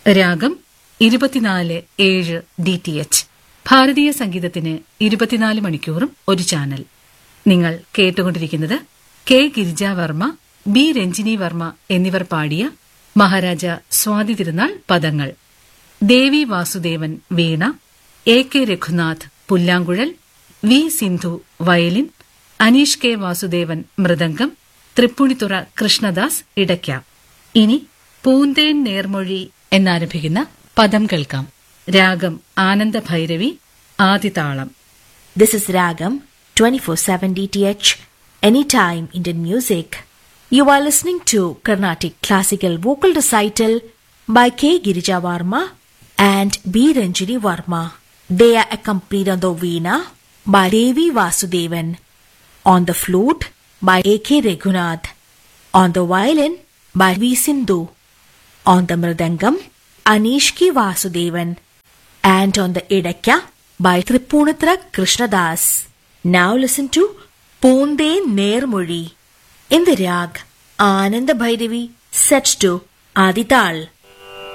രാഗം ഇരുപത്തിനാല് ഏഴ് ഡി ടി എച്ച് ഭാരതീയ സംഗീതത്തിന് ഇരുപത്തിനാല് മണിക്കൂറും ഒരു ചാനൽ നിങ്ങൾ കേട്ടുകൊണ്ടിരിക്കുന്നത് കെ ഗിരിജാവർമ്മ ബി രഞ്ജിനി വർമ്മ എന്നിവർ പാടിയ മഹാരാജ സ്വാതി തിരുനാൾ പദങ്ങൾ ദേവി വാസുദേവൻ വീണ എ കെ രഘുനാഥ് പുല്ലാങ്കുഴൽ V Sindhu violin Aneesh K Vasudevan മൃദംഗം തൃപ്പുണിത്തുറ കൃഷ്ണദാസ് ഇടയ്ക്ക ഇനി പൂന്തേൻ നേർമൊഴി എന്നാരംഭിക്കുന്ന പദം കേൾക്കാം രാഗം ആനന്ദ Bhairavi ആദിതാളം This is Ragam 24/7 DTH Anytime Indian Music. You are listening to Carnatic Classical Vocal Recital by K. Girija Varma and B. Ranjini Varma. They are accompanied on the veena by Devi Vasudevan, on the flute by A. K. Reghunath, on the violin by V. Sindhu, on the mridangam Anishki Vasudevan, and on the idakya by Tripunatra Krishnadas. Now listen to Ponde Nermuri in the rag Ananda Bhairavi set to Adital.